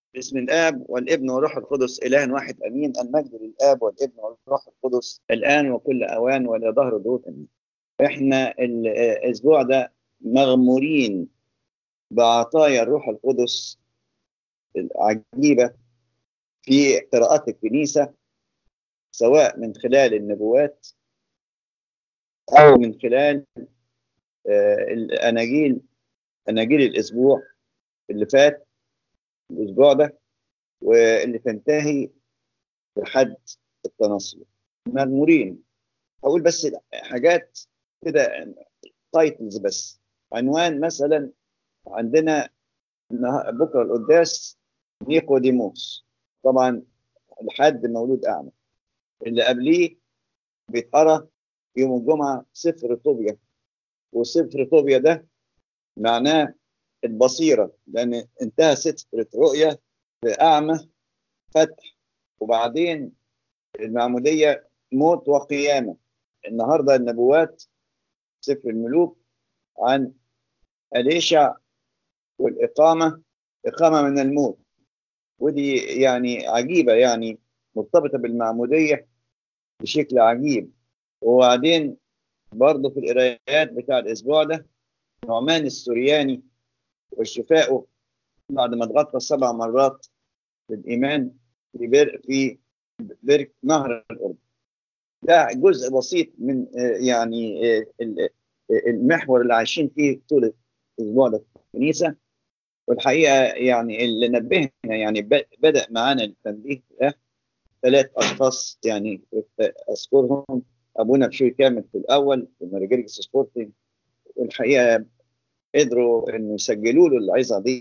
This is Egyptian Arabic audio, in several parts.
باسم الآب والابن والروح القدس إله واحد أمين المجد للآب والابن والروح القدس الآن وكل أوان ولا ظهر دود أمين إحنا الأسبوع ده مغمورين بعطايا الروح القدس العجيبة في قراءات الكنيسة سواء من خلال النبوات أو من خلال الأناجيل أناجيل الأسبوع اللي فات الأسبوع ده واللي تنتهي بحد التنصل مغمورين أقول بس حاجات كده تايتلز بس عنوان مثلا عندنا بكرة القداس نيقوديموس طبعا الحد مولود أعمى اللي قبليه بيتقرا يوم الجمعة سفر طوبيا وسفر طوبيا ده معناه البصيرة لأن انتهى سفر رؤيا بأعمى فتح وبعدين المعمودية موت وقيامة النهاردة النبوات سفر الملوك عن أليشع والإقامة إقامة من الموت ودي يعني عجيبة يعني مرتبطة بالمعمودية بشكل عجيب وبعدين برضه في القرايات بتاع الأسبوع ده نعمان السورياني وشفائه بعد ما اتغطى سبع مرات بالإيمان في بر في برك نهر الأردن ده جزء بسيط من يعني المحور اللي عايشين فيه طول الأسبوع ده في الكنيسة والحقيقة يعني اللي نبهنا يعني بدأ معانا التنبيه ده ثلاث أشخاص يعني أذكرهم أبونا بشوي كامل في الأول في مارجريجس سبورتنج والحقيقة قدروا إنه يسجلوا له العظة دي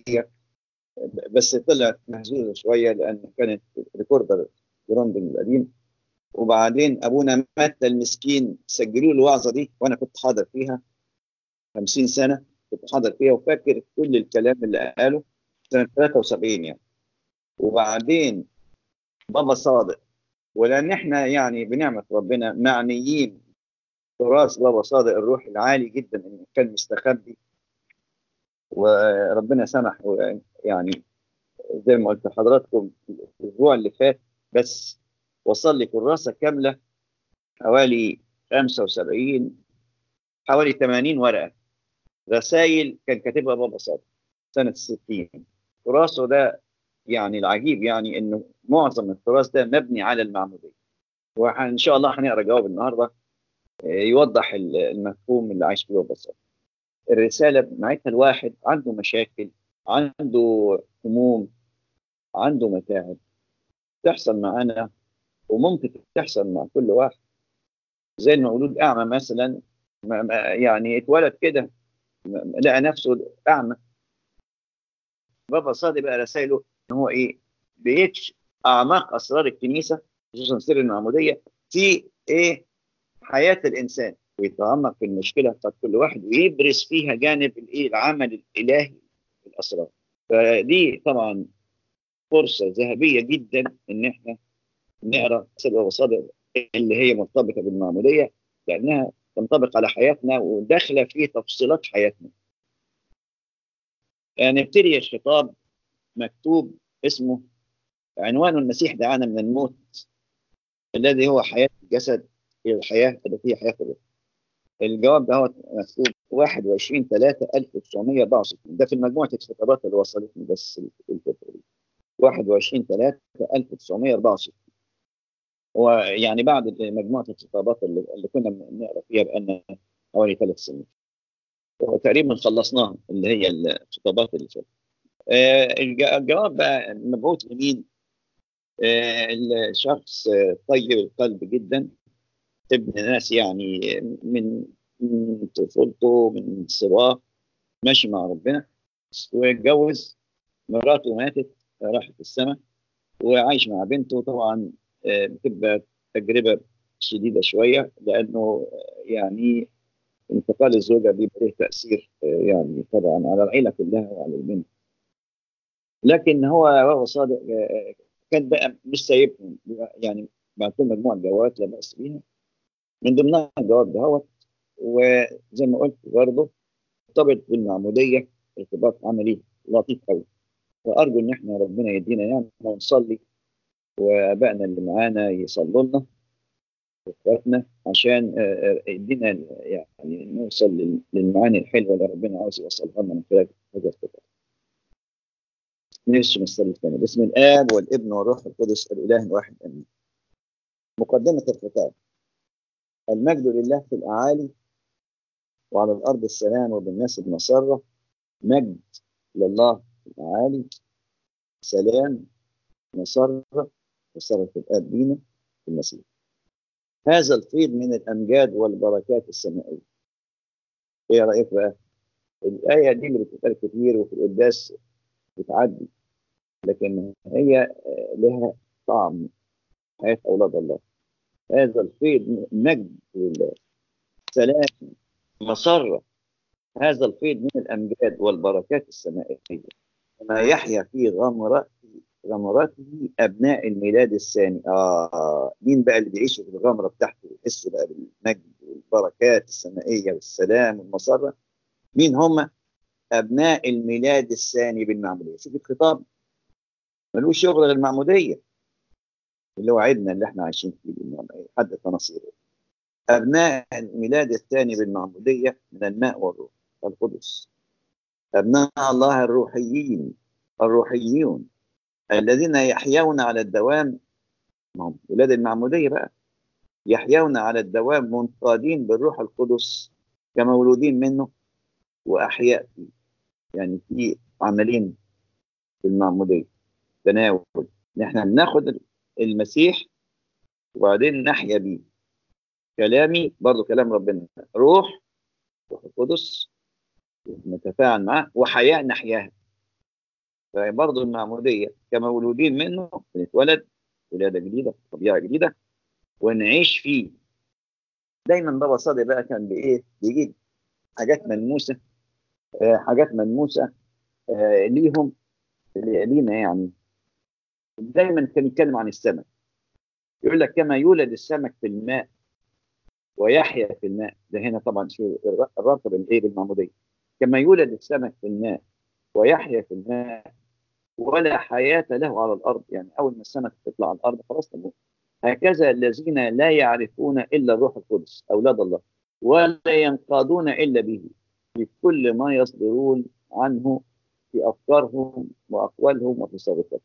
بس طلعت مهزوزة شوية لأن كانت ريكوردر جراندنج القديم وبعدين أبونا مات المسكين سجلوا له الوعظة دي وأنا كنت حاضر فيها 50 سنة كنت حاضر فيها وفاكر كل الكلام اللي قاله سنة 73 يعني وبعدين بابا صادق ولأن احنا يعني بنعمة ربنا معنيين تراث بابا صادق الروح العالي جدا انه كان مستخبي وربنا سمح يعني زي ما قلت لحضراتكم الاسبوع اللي فات بس وصل لي كراسه كامله حوالي 75 حوالي 80 ورقه رسائل كان كاتبها بابا صادق سنه 60 تراثه ده يعني العجيب يعني انه معظم التراث ده مبني على المعموديه وان شاء الله هنقرا جواب النهارده يوضح المفهوم اللي عايش فيه بابا صادق الرساله بتاعتها الواحد عنده مشاكل عنده هموم عنده متاعب تحصل معانا وممكن تحصل مع كل واحد زي المولود اعمى مثلا يعني اتولد كده لقى نفسه اعمى بابا صادق بقى رسائله ان هو ايه بيكشف اعماق اسرار الكنيسه خصوصا سر المعموديه في ايه حياه الانسان ويتعمق في المشكله بتاعت كل واحد ويبرز فيها جانب الايه العمل الالهي في الاسرار فدي طبعا فرصه ذهبيه جدا ان احنا نقرا سر وصادق اللي هي مرتبطه بالمعموديه لانها تنطبق على حياتنا وداخله في تفصيلات حياتنا. نبتدي الخطاب مكتوب اسمه عنوان المسيح دعانا من الموت الذي هو حياه الجسد الى الحياه التي هي حياه الروح. الجواب ده هو مكتوب 21 3 1964 ده في مجموعه الخطابات اللي وصلتني بس الفتره دي 21 3 1964 ويعني بعد مجموعه الخطابات اللي, اللي كنا بنقرا فيها بقالنا حوالي ثلاث سنين وتقريبا خلصناها اللي هي الخطابات اللي فاتت آه الجواب بقى مبعوث لمين؟ آه الشخص طيب القلب جدا ابن ناس يعني من من طفولته من صباه ماشي مع ربنا واتجوز مراته ماتت راحت السماء وعايش مع بنته طبعا بتبقى تجربه شديده شويه لانه يعني انتقال الزوجه بيبقى له تاثير يعني طبعا على العيله كلها وعلى البنت لكن هو بابا صادق كان بقى مش سايبهم يعني بعت لهم مجموعه جوابات لا باس بيها من ضمنها الجواب دهوت وزي ما قلت برضه مرتبط بالمعموديه ارتباط عملي لطيف قوي فارجو ان احنا ربنا يدينا يعني ونصلي وابائنا اللي معانا يصلوا لنا اخواتنا عشان يدينا يعني نوصل للمعاني الحلوه اللي ربنا عاوز يوصلها لنا من خلال هذا الكتاب. نرسم الصلاه الثانيه باسم الاب والابن والروح القدس الاله الواحد امين. مقدمه الكتاب المجد لله في الاعالي وعلى الارض السلام وبالناس المسره مجد لله في الاعالي سلام مسره مسره الاب بينا في المسيح. هذا الفيض من الامجاد والبركات السمائيه. ايه رايك بقى؟ الايه دي اللي بتتقال كتير وفي القداس بتعدي لكن هي لها طعم حياه اولاد الله. هذا الفيض مجد لله سلام مسره هذا الفيض من الامجاد والبركات السمائيه ما يحيا في غمرته غمرته ابناء الميلاد الثاني اه مين بقى اللي بيعيشوا في الغمره بتاعته ويحس بقى بالمجد والبركات السمائيه والسلام والمسره مين هم ابناء الميلاد الثاني بالمعموديه شوف الخطاب ملوش شغل غير المعموديه اللي هو عيدنا اللي احنا عايشين فيه حد تناصير ابناء الميلاد الثاني بالمعموديه من الماء والروح القدس ابناء الله الروحيين الروحيون الذين يحيون على الدوام هم ولاد المعمودية بقى يحيون على الدوام منقادين بالروح القدس كمولودين منه وأحياء فيه يعني في عملين في المعمودية تناول نحن بناخد المسيح وبعدين نحيا بيه كلامي برضو كلام ربنا روح روح القدس نتفاعل معاه وحياة نحياها فبرضه المعمودية كمولودين منه بنتولد ولادة جديدة طبيعة جديدة ونعيش فيه دايما بابا صادق بقى كان بإيه بيجيب حاجات ملموسة آه حاجات ملموسة آه ليهم لينا يعني دايما كان يتكلم عن السمك يقول لك كما يولد السمك في الماء ويحيا في الماء ده هنا طبعا شو الربط بالايه بالمعموديه كما يولد السمك في الماء ويحيا في الماء ولا حياة له على الأرض يعني أول ما السمك تطلع على الأرض خلاص تموت هكذا الذين لا يعرفون إلا الروح القدس أولاد الله ولا ينقادون إلا به في كل ما يصدرون عنه في أفكارهم وأقوالهم وتصرفاتهم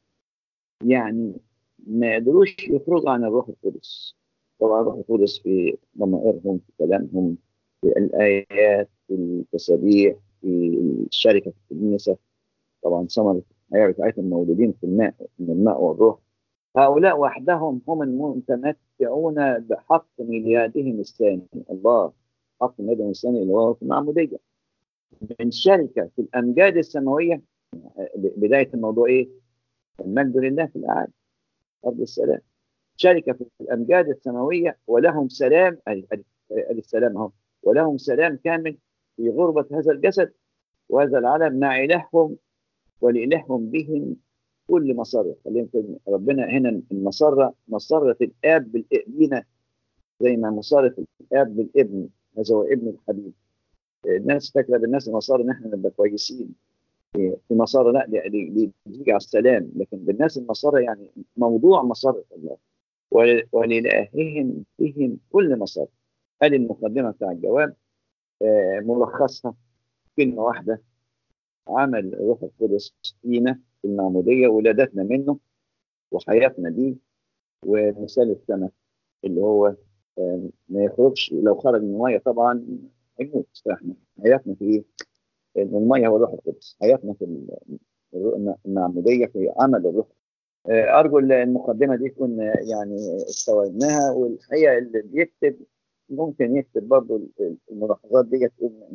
يعني ما يقدروش يخرجوا عن الروح القدس طبعا الروح القدس في ضمائرهم في كلامهم في الآيات في التسابيح في الشركة في الكنيسة طبعا ثمرة الحياة بتاعتهم موجودين في الماء من الماء والروح هؤلاء وحدهم هم المتمتعون بحق ميلادهم الثاني الله حق ميلادهم الثاني اللي هو في المعمودية من شركة في الأمجاد السماوية بداية الموضوع إيه؟ المجد لله في الأعالي أرض السلام شركة في الأمجاد السماوية ولهم سلام السلام أهو ولهم سلام كامل في غربة هذا الجسد وهذا العالم مع إلههم ولإلههم بهم كل مسرة خلينا ربنا هنا المسرة مسرة الآب بالابن زي ما مسرة الآب بالابن هذا هو ابن الحبيب الناس فاكرة بالناس المسار إن إحنا نبقى كويسين في مسارة لا دي, دي بتيجي على السلام لكن بالناس المسارة يعني موضوع مسارة الله ولإلههم بهم كل مسار هذه المقدمة بتاع الجواب آه ملخصها كلمة واحدة عمل الروح القدس فينا في المعمودية ولادتنا منه وحياتنا دي ومثال السمك اللي هو آه ما يخرجش لو خرج من المية طبعا هيموت فاحنا حياتنا في ايه؟ المية هو الروح القدس حياتنا في المعمودية في عمل الروح أرجو المقدمة دي تكون يعني استوعبناها والحقيقة اللي بيكتب ممكن يكتب برضه الملاحظات دي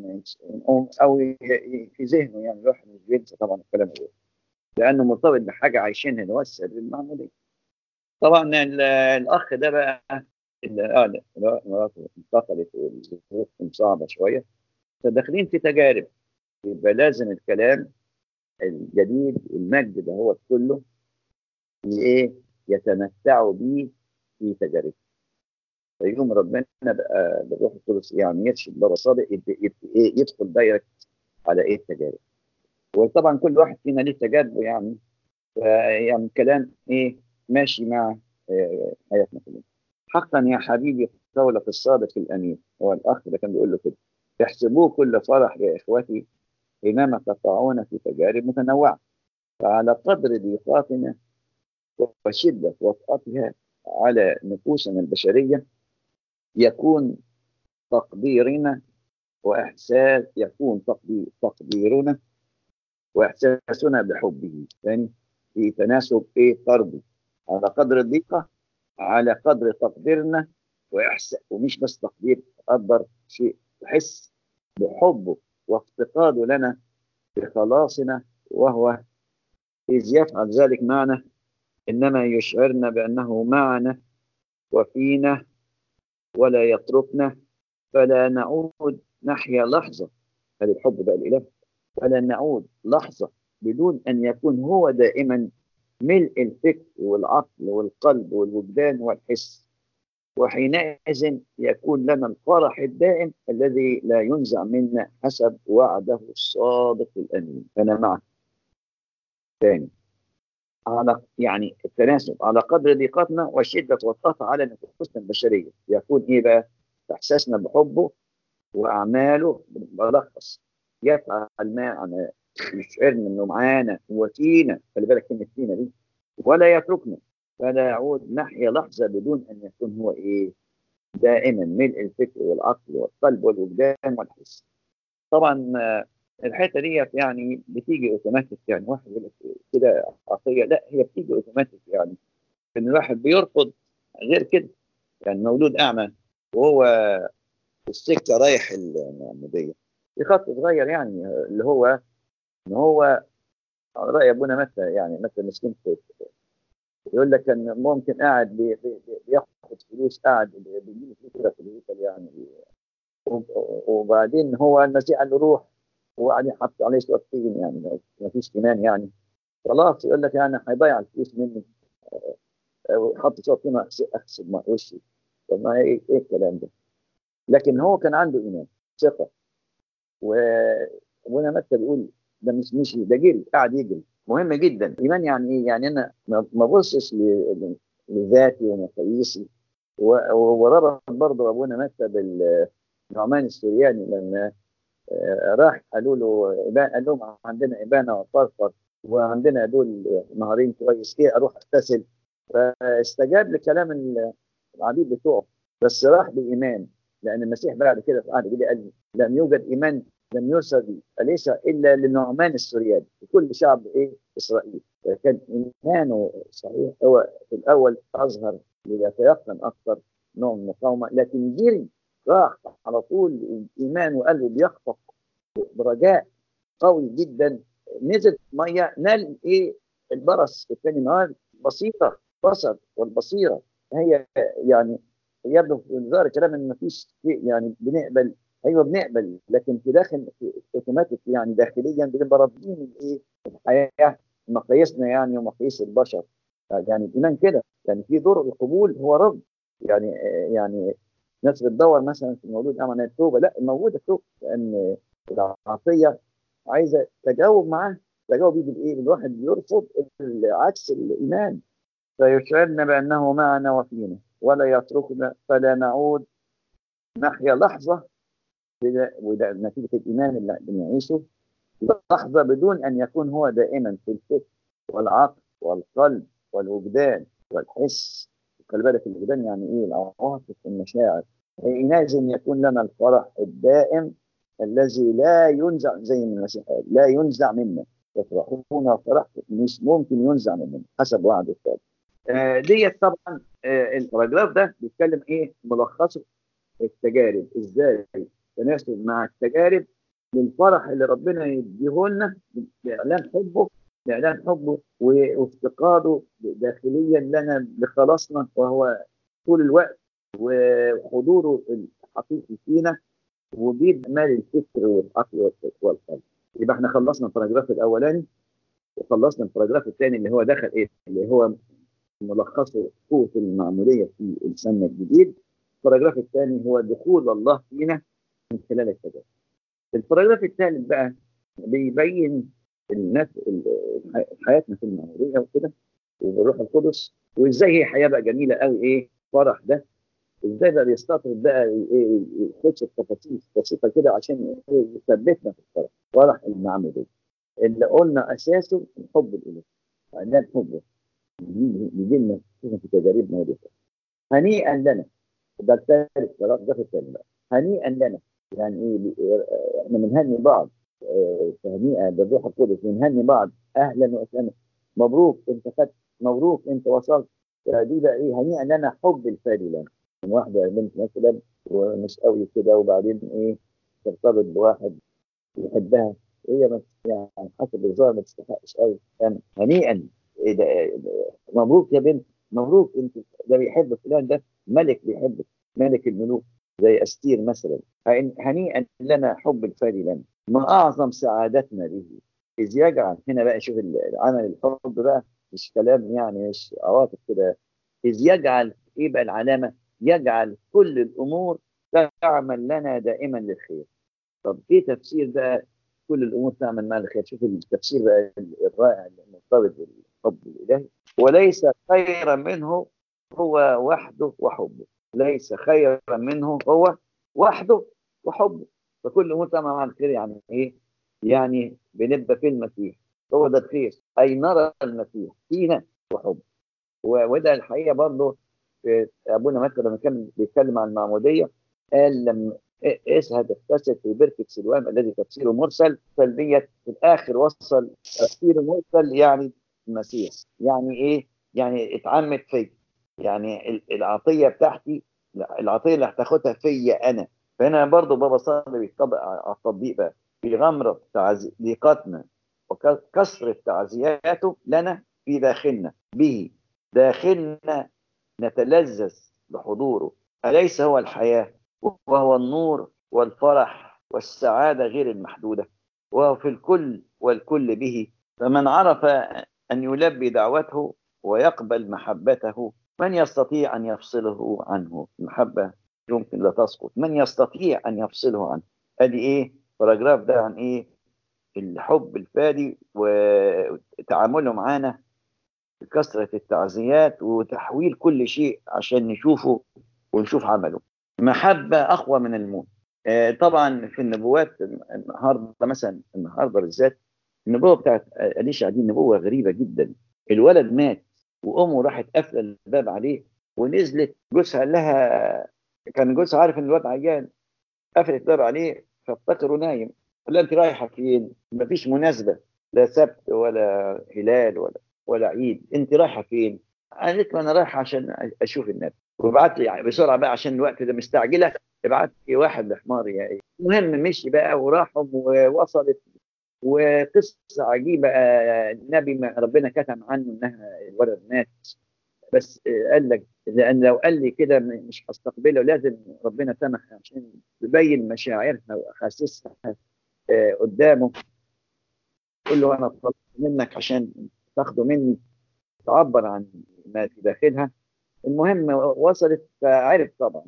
أو في ذهنه يعني الواحد مش بينسى طبعا الكلام ده لأنه مرتبط بحاجة عايشينها اللي هو السر المعمودية طبعا الأخ ده بقى اللي مراته انتقلت والظروف صعبة شوية فداخلين في تجارب يبقى لازم الكلام الجديد المجد ده هو كله ايه يتمتعوا بيه في تجاربهم فيوم ربنا بقى بالروح القدس يعني يرشد بابا صادق يدخل دايركت على ايه التجارب وطبعا كل واحد فينا ليه تجاربه يعني يعني كلام ايه ماشي مع آه، حياتنا كلنا حقا يا حبيبي قولك الصادق الامين هو الاخ ده كان بيقول له كده احسبوه كل فرح يا اخوتي حينما تقعون في تجارب متنوعه فعلى قدر ضيقاتنا وشده وطأتها على نفوسنا البشريه يكون تقديرنا واحساس يكون تقديرنا واحساسنا بحبه ثاني في تناسب ايه طردي على قدر الضيقه على قدر تقديرنا واحساس ومش بس تقدير تقدر شيء تحس بحبه وافتقاده لنا بخلاصنا وهو إذ يفعل ذلك معنا إنما يشعرنا بأنه معنا وفينا ولا يتركنا فلا نعود نحيا لحظة هذا الحب بقى الإله فلا نعود لحظة بدون أن يكون هو دائما ملء الفكر والعقل والقلب والوجدان والحس وحينئذ يكون لنا الفرح الدائم الذي لا ينزع منا حسب وعده الصادق الامين انا معك ثاني على يعني التناسب على قدر ضيقتنا وشده والطاقه على نفوسنا البشريه يكون ايه بقى؟ احساسنا بحبه واعماله ملخص يفعل معنا يشعرنا انه معانا وفينا خلي بالك كلمه فينا دي ولا يتركنا فلا يعود نحيا لحظه بدون ان يكون هو ايه دائما ملء الفكر والعقل والقلب والوجدان والحس طبعا الحته ديت يعني بتيجي اوتوماتيك يعني واحد يقول لك كده عطيه لا هي بتيجي اوتوماتيك يعني ان الواحد بيرفض غير كده يعني مولود اعمى وهو في السكه رايح المعموديه في خط صغير يعني اللي هو ان هو راي ابونا متى يعني متى مسكين يقول لك ان ممكن قاعد بي بي بياخد فلوس قاعد بيجيب فلوس كده في الهيكل يعني وبعدين هو المسيح قال له روح وقعد يحط عليه شويه طين يعني ما فيش كمان يعني خلاص يقول لك يعني هيضيع الفلوس مني وحط شويه طين اغسل مع وشي طب ما ايه ايه الكلام ده لكن هو كان عنده ايمان ثقه وابونا متى بيقول ده مش مشي ده جري قاعد يجري مهم جدا ايمان يعني ايه يعني انا ما ابصش لذاتي ومقاييسي وربط برضه ابونا متى بالنعمان السورياني لما راح قالوا له قال لهم عندنا ابانه وفرفر وعندنا دول نهارين كويس ايه اروح اغتسل فاستجاب لكلام العبيد بتوعه بس راح بايمان لان المسيح بعد كده في عهد قال لم يوجد ايمان لم يرسل أليس إلا للنعمان السورياني وكل شعب إيه إسرائيل كان إيمانه صحيح هو في الأول أظهر ليتيقن أكثر نوع من المقاومة لكن جري راح على طول إيمانه قلبه بيخفق برجاء قوي جدا نزل مية نال إيه البرص في ثاني نهار بسيطة بصر والبصيرة هي يعني يبدو في ظاهر الكلام ان مفيش شيء يعني بنقبل ايوه بنقبل لكن في داخل في اوتوماتيك يعني داخليا بنبقى رافضين الايه الحياه مقاييسنا يعني ومقاييس البشر يعني الايمان كده يعني في دور القبول هو رفض يعني يعني ناس بتدور مثلا في المولود امن التوبه لا موجوده التوبه لان العطيه عايزه تجاوب معاه تجاوب يجي بالايه؟ الواحد بيرفض عكس الايمان فيشعرنا بانه معنا وفينا ولا يتركنا فلا نعود نحيا لحظه وده نتيجه الايمان اللي بنعيشه لحظه بدون ان يكون هو دائما في الفكر والعقل والقلب والوجدان والحس خلي بالك الوجدان يعني ايه العواطف والمشاعر حينئذ يكون لنا الفرح الدائم الذي لا ينزع زي ما المسيح قال لا ينزع منا يفرحون فرح مش ممكن ينزع مننا حسب وعد الصادق آه ديت طبعا آه الباراجراف ده بيتكلم ايه ملخصه التجارب ازاي تناسب مع التجارب للفرح اللي ربنا يديه لنا لاعلان حبه لاعلان حبه وافتقاده داخليا لنا لخلاصنا وهو طول الوقت وحضوره الحقيقي فينا وبيكمل الفكر والعقل والقلب يبقى احنا خلصنا الباراجراف الاولاني وخلصنا الباراجراف الثاني اللي هو دخل ايه اللي هو ملخصه قوه المعموديه في انساننا الجديد الباراجراف الثاني هو دخول الله فينا من خلال التجارب. الباراجراف الثالث بقى بيبين الناس حياتنا في المعموديه وكده والروح القدس وازاي هي حياه بقى جميله قوي ايه فرح ده ازاي بقى بيستطرد بقى ايه يخش في تفاصيل بسيطه كده عشان يثبتنا في الفرح فرح المعموديه اللي قلنا اساسه الحب الالهي عندنا الحب يجي لنا في تجاربنا ودي هنيئا لنا ده الثالث خلاص ده في الثاني بقى هنيئا لنا يعني ايه احنا بنهني بعض تهنئه بالروح القدس بنهني بعض اهلا وسهلا مبروك انت خدت مبروك انت وصلت دي بقى ايه هنيئا لنا حب الفادي لنا من واحده بنت مثلا ومش قوي كده وبعدين ايه ترتبط بواحد يحبها هي يعني حسب الظاهر ما تستحقش قوي يعني هنيئا إيه ده مبروك يا بنت مبروك انت ده بيحب فلان ده ملك بيحبك ملك الملوك زي استير مثلا هنيئا لنا حب الفادي لنا ما اعظم سعادتنا به اذ يجعل هنا بقى شوف عمل الحب بقى مش كلام يعني مش عواطف كده اذ يجعل ايه بقى العلامه يجعل كل الامور تعمل لنا دائما للخير طب ايه تفسير بقى كل الامور تعمل لنا للخير شوف التفسير بقى الرائع المرتبط بالحب الالهي وليس خيرا منه هو وحده وحبه ليس خيرا منه هو وحده وحبه فكل الامور تعمل مع الخير يعني ايه؟ يعني بنبقى في المسيح هو ده الخير اي نرى المسيح فينا وحب وده الحقيقه برضه ابونا مكه لما كان بيتكلم عن المعموديه قال لما اسهد اغتسل في بركه سلوان الذي تفسيره مرسل فالديت في الاخر وصل تفسير مرسل يعني المسيح يعني ايه؟ يعني اتعمد فيا يعني العطيه بتاعتي العطيه اللي هتاخدها فيا انا فهنا برضه بابا صالح بيطبق على التطبيق بقى في غمره ضيقاتنا وكثره تعزياته لنا في داخلنا به داخلنا نتلذذ بحضوره أليس هو الحياة وهو النور والفرح والسعادة غير المحدودة وهو في الكل والكل به فمن عرف أن يلبي دعوته ويقبل محبته من يستطيع أن يفصله عنه المحبة يمكن لا تسقط من يستطيع أن يفصله عنه أدي إيه باراجراف ده عن إيه الحب الفادي وتعامله معانا بكثرة التعزيات وتحويل كل شيء عشان نشوفه ونشوف عمله محبة أقوى من الموت آه طبعا في النبوات النهارده مثلا النهارده بالذات النبوة بتاعت أليشع دي نبوة غريبة جدا الولد مات وأمه راحت قافلة الباب عليه ونزلت جوزها قال لها كان جوزها عارف إن الواد عيان قفلت الباب عليه فافتكره نايم قال لها أنت رايحة فين؟ مفيش مناسبة لا سبت ولا هلال ولا ولا عيد انت رايحه فين؟ قالت له انا رايحه عشان اشوف النبي وبعت لي بسرعه بقى عشان الوقت ده مستعجله ابعت لي واحد لحمار يعني المهم مشي بقى وراحوا ووصلت وقصه عجيبه النبي ما ربنا كتم عنه انها الولد مات بس قال لك لان لو قال لي كده مش هستقبله لازم ربنا سمح عشان يبين مشاعرها واحاسيسها قدامه قول له انا طلبت منك عشان تاخده مني تعبر عن ما في داخلها المهم وصلت فعرف طبعا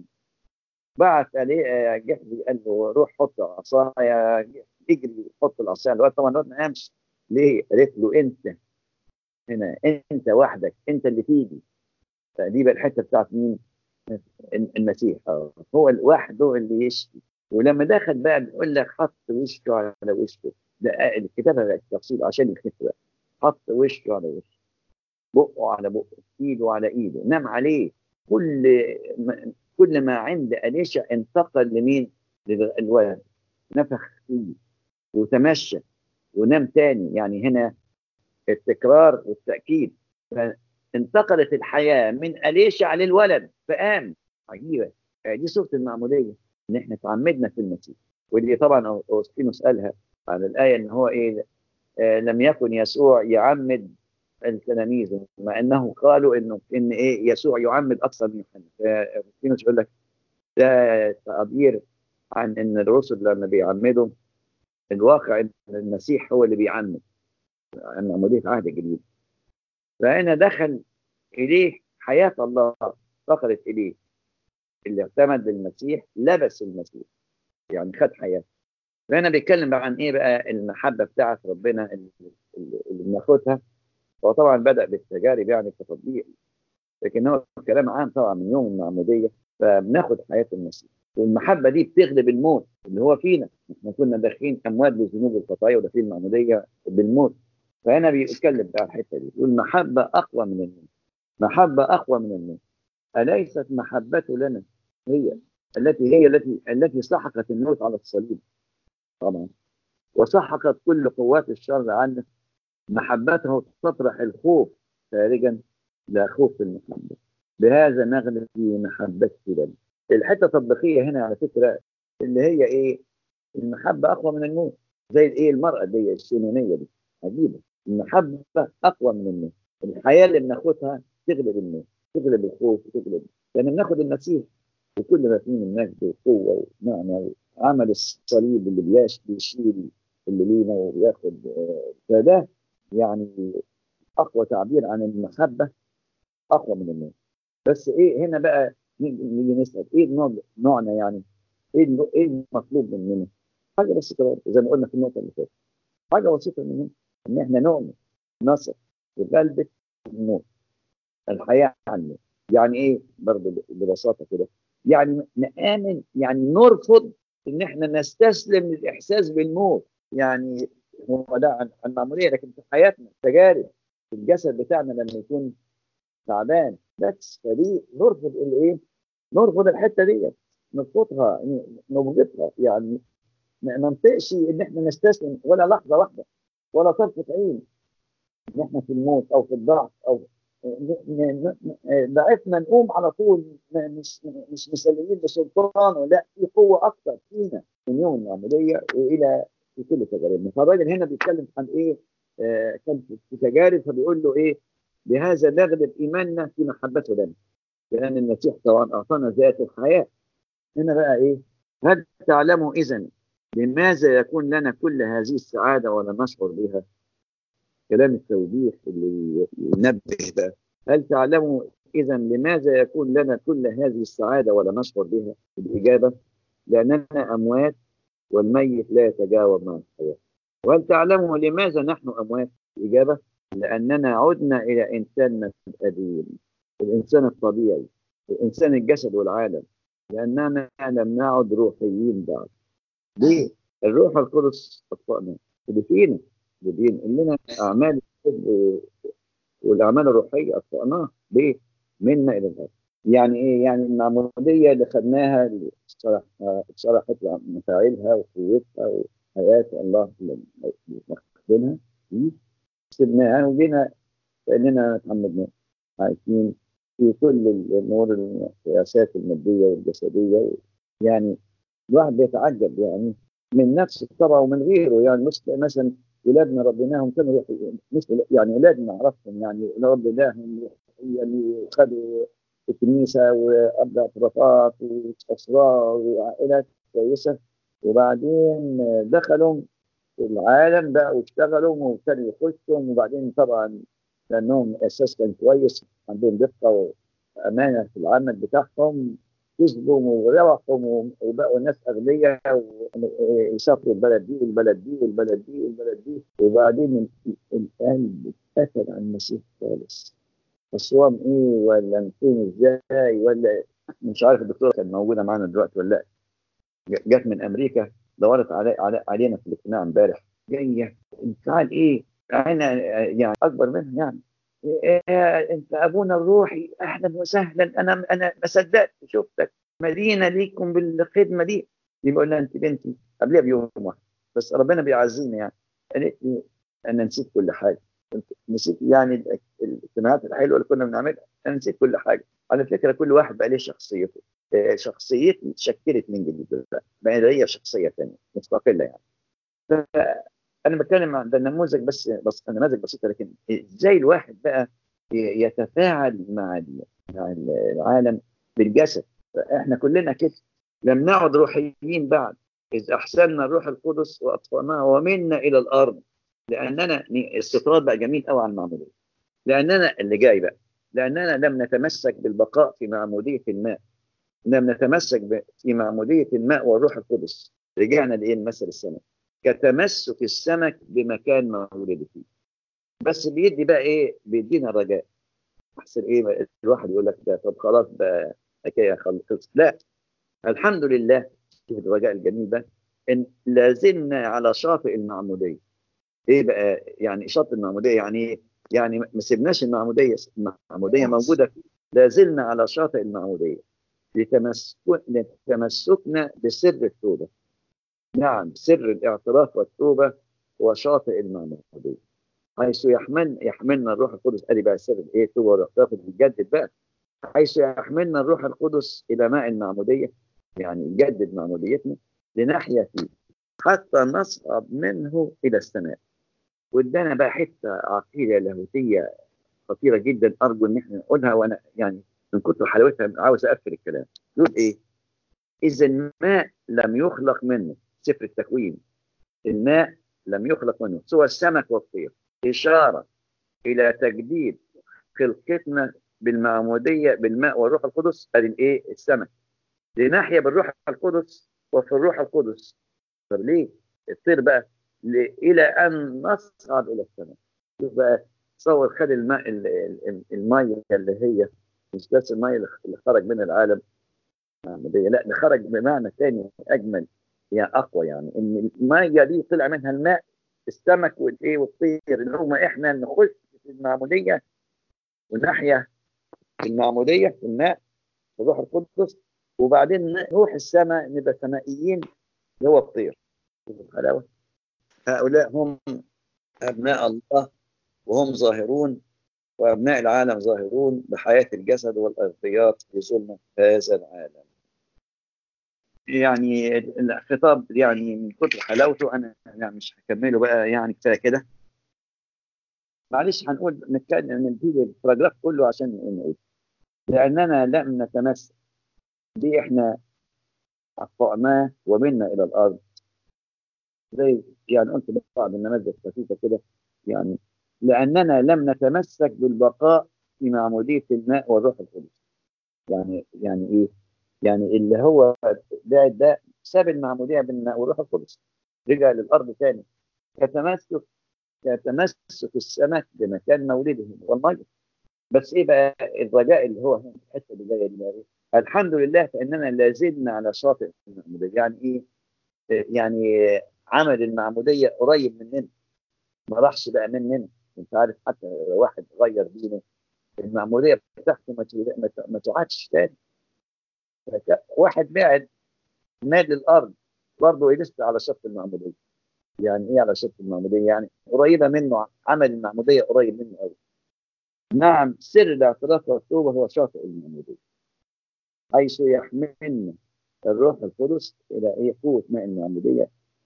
بعت عليه جحدي قال له روح حط عصايه اجري حط العصايه الواد طبعا الواد ما قامش ليه؟ قالت له انت هنا انت وحدك انت اللي تيجي فدي بقى الحته بتاعت مين؟ المسيح هو لوحده اللي يشفي ولما دخل بقى بيقول لك حط وشه على وشه ده الكتاب بقى التفصيل عشان يخف بقى حط وشه على وشه بقه على بقه ايده على ايده نام عليه كل ما كل ما عند أليشا انتقل لمين؟ للولد نفخ فيه وتمشى ونام تاني يعني هنا التكرار والتأكيد فانتقلت الحياة من أليشع للولد فقام عجيبة دي صورة المعمودية إن إحنا تعمدنا في المسيح ودي طبعا أوسطينوس قالها على الآية إن هو إيه آه لم يكن يسوع يعمد التلاميذ مع انه قالوا انه ان ايه يسوع يعمد اكثر من يوحنا فاوسطينوس يقول لك ده تعبير عن ان الرسل لما بيعمدوا الواقع ان المسيح هو اللي بيعمد عن عموديه عهد جديد فهنا دخل اليه حياه الله دخلت اليه اللي اعتمد المسيح لبس المسيح يعني خد حياته فهنا بيتكلم عن ايه بقى المحبه بتاعت ربنا اللي, اللي بناخدها هو طبعا بدا بالتجارب يعني كتطبيق لكن هو كلام عام طبعا من يوم المعموديه فبناخد حياه المسيح والمحبه دي بتغلب الموت اللي هو فينا احنا كنا داخلين اموات بالذنوب والخطايا وداخلين المعموديه بالموت فهنا بيتكلم بقى الحته دي يقول محبه اقوى من الموت محبه اقوى من الموت اليست محبته لنا هي التي هي التي التي سحقت الموت على الصليب طبعا وسحقت كل قوات الشر عنا محبته تطرح الخوف خارجا لا خوف المحبه بهذا نغلب في محبته لنا الحته التطبيقيه هنا على فكره اللي هي ايه المحبه اقوى من الموت زي الايه المراه دي السينونيه دي عجيبه المحبه اقوى من الموت الحياه اللي بناخدها تغلب الموت تغلب الخوف وتغلب لان يعني بناخد المسيح وكل ما فيه من مجد وقوه ومعنى عمل الصليب اللي بياش بيشيل اللي لينا وبياخد فده يعني اقوى تعبير عن المحبه اقوى من الموت بس ايه هنا بقى نيجي نسال ايه نوع نوعنا يعني ايه ايه المطلوب مننا؟ حاجه بس كده زي ما قلنا في النقطه اللي فاتت حاجه بسيطه مننا ان احنا نؤمن نثق بقلبة النور الحياه عن النور يعني ايه برضه ببساطه كده يعني نآمن يعني نرفض ان احنا نستسلم للاحساس بالموت يعني هو ده عن المعموليه لكن في حياتنا تجارب في الجسد بتاعنا لما يكون تعبان بس فدي نرفض الايه؟ نرفض الحته دي نرفضها نبغضها يعني ما ننطقش ان احنا نستسلم ولا لحظه واحده ولا طرفه عين ان احنا في الموت او في الضعف او ضعفنا نقوم على طول مش مش مسلمين لسلطانه لا في قوه اكثر فينا من يوم العمليه والى في كل تجاربنا فالراجل هنا بيتكلم عن ايه؟ آه كان في تجارب فبيقول له ايه؟ بهذا نغلب ايماننا في محبته لنا لان المسيح طبعا اعطانا ذات الحياه هنا بقى ايه؟ هل تعلموا اذا لماذا يكون لنا كل هذه السعاده ولا نشعر بها؟ كلام التوبيخ اللي ينبه بقى هل تعلموا اذا لماذا يكون لنا كل هذه السعاده ولا نشعر بها؟ الاجابه لاننا اموات والميت لا يتجاوب مع الحياه. وهل تعلموا لماذا نحن اموات؟ الاجابه لاننا عدنا الى انساننا القديم الانسان الطبيعي الانسان الجسد والعالم لاننا لم نعد روحيين بعد. ليه؟ الروح القدس اطفأنا اللي فينا اللي بينقل لنا اعمال والاعمال الروحيه اطفأناها ليه؟ منا الى الارض. يعني ايه؟ يعني المعموديه اللي خدناها اتشرحت مفاعلها وقوتها وحياه الله اللي واخدينها سبناها وجينا كاننا اتعمدنا عايشين في كل الامور القياسات الماديه والجسديه يعني الواحد بيتعجب يعني من نفسه طبعا ومن غيره يعني مثلا ولادنا ربيناهم كانوا مثل يعني اولادنا عرفتهم يعني ربيناهم يعني وخدوا الكنيسه وابدا اعترافات واسرار وعائلات كويسه وبعدين دخلوا العالم بقى واشتغلوا وابتدوا يخشوا وبعدين طبعا لانهم اساس كان كويس عندهم دقه وامانه في العمل بتاعهم كسبوا وروحوا وبقوا ناس اغنياء ويسافروا البلد دي والبلد دي والبلد دي والبلد دي وبعدين القلب اتقفل عن المسيح خالص الصوام ايه ولا نكون ازاي ولا مش عارف الدكتوره كانت موجوده معانا دلوقتي ولا لا جت من امريكا دورت علي علي علينا في الاجتماع امبارح جايه انفعال ايه انا يعني اكبر منها يعني إيه انت ابونا الروحي اهلا وسهلا انا انا ما صدقت شفتك مدينه ليكم بالخدمه دي دي بقول لها انت بنتي قبلها بيوم واحد بس ربنا بيعزينا يعني قالت لي انا نسيت كل حاجه نسيت يعني الاجتماعات الحلوه اللي كنا بنعملها انا نسيت كل حاجه على فكره كل واحد بقى ليه شخصيته شخصيتي اتشكلت من جديد بقى ليا شخصيه ثانيه مستقله يعني انا بتكلم عن ده نموذج بس بس نماذج بسيطه لكن ازاي الواحد بقى يتفاعل مع مع العالم بالجسد احنا كلنا كده لم نعد روحيين بعد اذ احسننا الروح القدس واطفأناه ومنا الى الارض لاننا استطراد بقى جميل قوي على المعموديه لاننا اللي جاي بقى لاننا لم نتمسك بالبقاء في معموديه الماء لم نتمسك في معموديه الماء والروح القدس رجعنا لايه المثل السمك كتمسك السمك بمكان مولده فيه بس بيدي بقى ايه بيدينا الرجاء احسن ايه الواحد يقول لك ده طب خلاص بقى حكايه خلصت لا الحمد لله شوف الرجاء الجميل ده ان لازلنا على شاطئ المعموديه ايه بقى يعني شاطئ المعموديه يعني يعني ما سيبناش المعموديه المعموديه موجوده لازلنا على شاطئ المعموديه لتمسك لتمسكنا بسر التوبه نعم سر الاعتراف والتوبه هو شاطئ المعموديه حيث يحمل يحملنا الروح القدس ادي بقى سر الايه التوبه والاعتراف بتجدد بقى حيث يحملنا الروح القدس الى ماء المعموديه يعني يجدد معموديتنا لنحيا فيه حتى نصعد منه الى السماء وادانا بقى حته عقيده لاهوتيه خطيره جدا ارجو ان احنا نقولها وانا يعني من كتر حلاوتها عاوز اقفل الكلام يقول ايه؟ اذا الماء لم يخلق منه سفر التكوين الماء لم يخلق منه سوى السمك والطير اشاره الى تجديد خلقتنا بالمعموديه بالماء والروح القدس ادي الايه؟ السمك لنحيا بالروح القدس وفي الروح القدس طب ليه؟ الطير بقى الى ان نصعد الى السماء شوف بقى تصور خد الماء الميه اللي هي مش بس الميه اللي خرج من العالم لا ده خرج بمعنى ثاني اجمل يعني اقوى يعني ان الميه دي طلع منها الماء السمك والايه والطير اللي هم احنا نخش في المعموديه ونحيا في المعموديه في الماء في الروح القدس وبعدين نروح السماء نبقى سمائيين اللي هو الطير الحلاوه هؤلاء هم ابناء الله وهم ظاهرون وابناء العالم ظاهرون بحياه الجسد والارضيات في ظلمه هذا العالم. يعني الخطاب يعني من كتر حلاوته انا يعني مش هكمله بقى يعني كفايه كده. معلش هنقول نتكلم ندي الباراجراف كله عشان نقول لاننا لم نتمسك دي احنا اخطأناه ومنا الى الارض زي يعني قلت بعض النماذج خفيفه كده يعني لاننا لم نتمسك بالبقاء في معموديه الماء والروح القدس يعني يعني ايه؟ يعني اللي هو ده ده ساب المعموديه بالماء والروح القدس رجع للارض ثاني كتمسك كتمسك السمك بمكان مولده والميه بس ايه بقى الرجاء اللي هو الحته اللي جايه دي الحمد لله فاننا لا زلنا على شاطئ المعموديه يعني ايه؟ يعني عمل المعموديه قريب مننا ما راحش بقى مننا انت عارف حتى واحد غير دينه المعموديه بتاعته ما تعادش تاني واحد بعد مال الارض برضه لسه على شط المعموديه يعني ايه على شط المعموديه يعني قريبه منه عمل المعموديه قريب منه قوي نعم سر الاعتراف والتوبه هو شاطئ المعموديه حيث يحملنا الروح القدس الى ايه قوه ماء المعموديه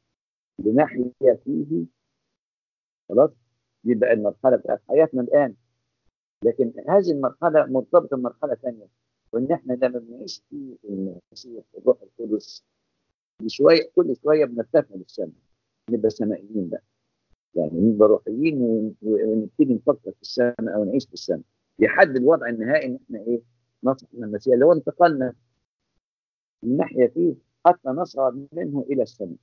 لنحيا فيه خلاص دي بقى المرحله بتاعت حياتنا الان لكن هذه المرحله مرتبطه بمرحله ثانيه وان احنا لما بنعيش في المسيح الروح القدس شويه كل شويه بنرتفع للسماء نبقى سمائيين بقى يعني نبقى روحيين ونبتدي نفكر في السماء او نعيش في السماء لحد الوضع النهائي ان احنا ايه نصل الى المسيح اللي هو انتقلنا من ناحيه فيه حتى نصعد منه الى السماء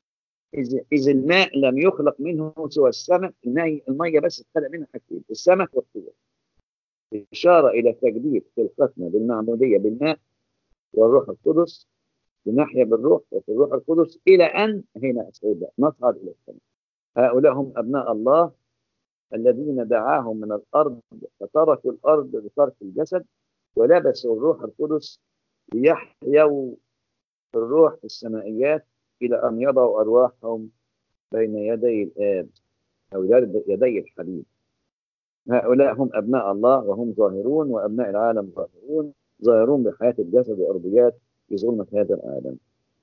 إذ الماء لم يخلق منه سوى السمك الماء المية بس اتخلق منها حاجتين السمك والطير إشارة إلى تجديد خلقتنا بالمعمودية بالماء والروح القدس بنحيا بالروح وفي الروح القدس إلى أن هنا أسعود نصعد إلى السماء هؤلاء هم أبناء الله الذين دعاهم من الأرض فتركوا الأرض بترك الجسد ولبسوا الروح القدس ليحيوا الروح في السمائيات إلى أن يضعوا أرواحهم بين يدي الآب أو يدي الحبيب هؤلاء هم أبناء الله وهم ظاهرون وأبناء العالم ظاهرون ظاهرون بحياة الجسد وأرضيات في ظلمة هذا العالم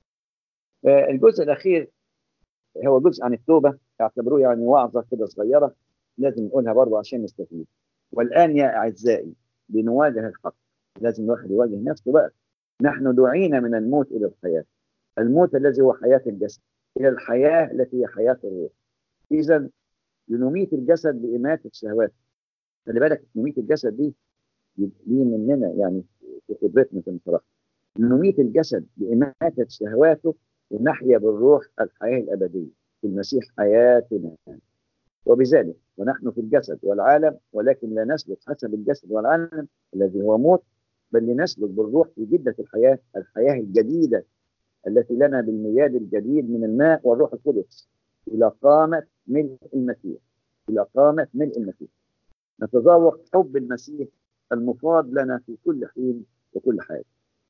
الجزء الأخير هو جزء عن التوبة اعتبروه يعني وعظة كده صغيرة لازم نقولها برضه عشان نستفيد والآن يا أعزائي لنواجه الحق لازم الواحد يواجه نفسه بقى نحن دعينا من الموت إلى الحياة الموت الذي هو حياة الجسد إلى الحياة التي هي حياة الروح إذا لنميت الجسد بإماتة الشهوات خلي بالك نميت الجسد دي دي مننا يعني في خبرتنا في الصراحة نميت الجسد بإماتة شهواته ونحيا بالروح الحياة الأبدية في المسيح حياتنا وبذلك ونحن في الجسد والعالم ولكن لا نسلك حسب الجسد والعالم الذي هو موت بل لنسلك بالروح في جدة الحياة الحياة الجديدة التي لنا بالمياد الجديد من الماء والروح القدس إلى قامة ملء المسيح إلى قامة ملء المسيح نتذوق حب المسيح المفاض لنا في كل حين وكل حال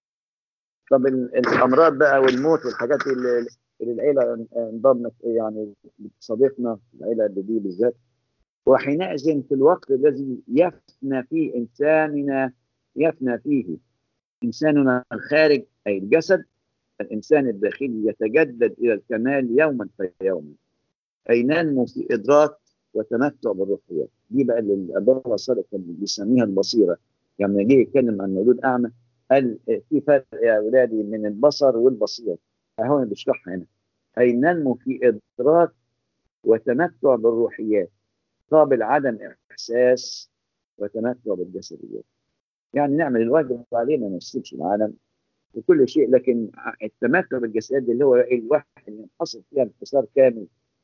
طب الأمراض بقى والموت والحاجات اللي اللي العيله انضمت يعني صديقنا العيله دي بالذات وحينئذ في الوقت الذي يفنى فيه انساننا يفنى فيه انساننا الخارج اي الجسد الانسان الداخلي يتجدد الى الكمال يوما فيوما اي ننمو في ادراك وتمتع بالروحيات دي بقى اللي الاباء الصادق كان بيسميها البصيره يعني لما جه يتكلم عن مولود اعمى قال في فرق يا اولادي من البصر والبصيره هو بيشرحها هنا أي ننمو في إدراك وتمتع بالروحيات قابل عدم إحساس وتمتع بالجسديات يعني نعمل الواجب علينا ما نسيبش العالم وكل شيء لكن التمتع بالجسديات اللي هو الواحد اللي ينحصر فيها انحصار كامل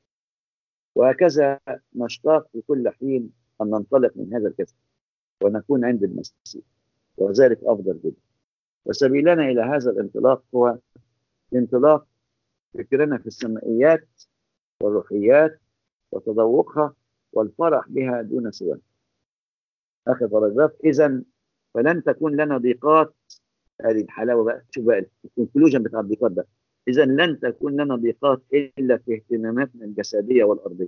وهكذا نشتاق في كل حين أن ننطلق من هذا الجسد ونكون عند المسيح وذلك أفضل جدا وسبيلنا إلى هذا الانطلاق هو الانطلاق فكرنا في السمائيات والروحيات وتذوقها والفرح بها دون سواه اخر باراجراف اذا فلن تكون لنا ضيقات هذه الحلاوه بقى شوف بقى الكونكلوجن بتاع الضيقات ده اذا لن تكون لنا ضيقات الا في اهتماماتنا الجسديه والارضيه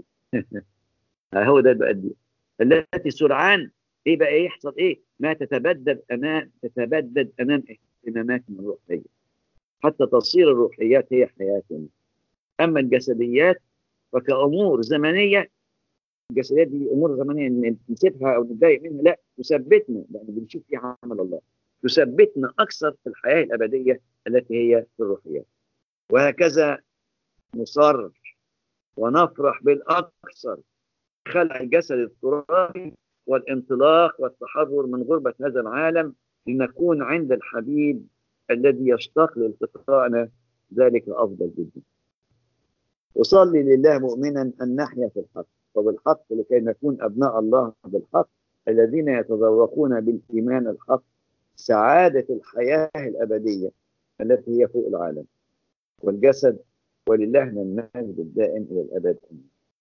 هو ده بقى الدين التي سرعان ايه بقى يحصل ايه ما تتبدد امام تتبدد امام اهتماماتنا الروحيه حتى تصير الروحيات هي حياتنا أما الجسديات فكأمور زمنية الجسديات دي أمور زمنية نسيبها أو نتضايق منها لا تثبتنا لأن بنشوف فيها عمل الله تثبتنا أكثر في الحياة الأبدية التي هي في الروحيات وهكذا نصر ونفرح بالأكثر خلع الجسد الترابي والانطلاق والتحرر من غربة هذا العالم لنكون عند الحبيب الذي يشتاق لالتقائنا ذلك أفضل جدا أصلي لله مؤمنا أن نحيا في الحق وبالحق لكي نكون أبناء الله بالحق الذين يتذوقون بالإيمان الحق سعادة الحياة الأبدية التي هي فوق العالم والجسد ولله من المجد الدائم إلى الأبد